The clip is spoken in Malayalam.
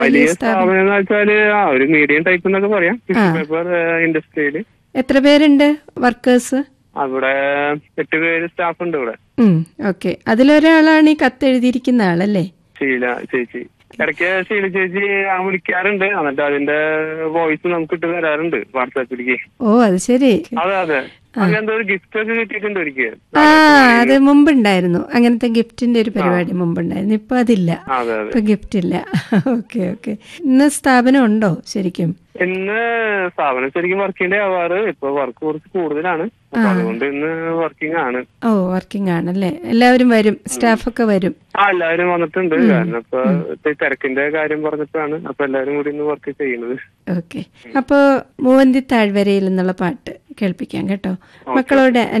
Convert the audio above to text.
വലിയ വലിയ സ്ഥാപനം സ്ഥാപനം എന്ന് വെച്ചാല് ആ ഒരു മീഡിയം ടൈപ്പ് എന്നൊക്കെ പറയാം ടിഷ്യൂ പേപ്പർ ഇൻഡസ്ട്രിയില് എത്ര പേരുണ്ട് വർക്കേഴ്സ് അവിടെ എട്ട് പേര് സ്റ്റാഫ് ഉണ്ട് ഇവിടെ ഓക്കെ അതിലൊരാളാണ് ഈ കത്ത് എഴുതിയിരിക്കുന്ന ആളല്ലേ ശീല ചേച്ചി ഇടയ്ക്ക് ശീല ചേച്ചി ആ വിളിക്കാറുണ്ട് എന്നിട്ട് അതിന്റെ വോയിസ് നമുക്ക് ഇട്ട് തരാറുണ്ട് വാട്സാപ്പിലേക്ക് ഓ അത് ശരി അതെ അതെ അങ്ങനത്തെ ഒരു ഗിഫ്റ്റ് ഒക്കെ കിട്ടിയിട്ടുണ്ട് ഒരിക്കൽ ആ അത് മുമ്പുണ്ടായിരുന്നു അങ്ങനത്തെ ഗിഫ്റ്റിന്റെ ഒരു പരിപാടി മുമ്പുണ്ടായിരുന്നു ഇപ്പൊ അതില്ല അതെ അതെ ഇപ്പൊ ഗിഫ്റ്റ് ഇല്ല ഓക്കെ ഓക്കെ ഇന്ന് സ്ഥാപനം ഉണ്ടോ ശരിക്കും ഇന്ന് സ്ഥാപനം ശരിക്കും വർക്കിന്റെ ആവാറ് ഇപ്പൊ വർക്ക് കുറച്ച് കൂടുതലാണ് അപ്പൊ അതുകൊണ്ട് ഇന്ന് വർക്കിംഗ് ആണ് ഓ വർക്കിംഗ് ആണല്ലേ എല്ലാവരും വരും സ്റ്റാഫൊക്കെ വരും ആ എല്ലാവരും വന്നിട്ടുണ്ട് കാരണം ഇപ്പൊ ഈ തിരക്കിന്റെ കാര്യം പറഞ്ഞിട്ടാണ് അപ്പൊ എല്ലാവരും കൂടി ഇന്ന് വർക്ക് ചെയ്യുന്നത് ഓക്കെ അപ്പോ മൂവന്തി താഴ്വരയിൽ എന്നുള്ള പാട്ട് കേൾപ്പിക്കാം കേട്ടോ മക്കളോട്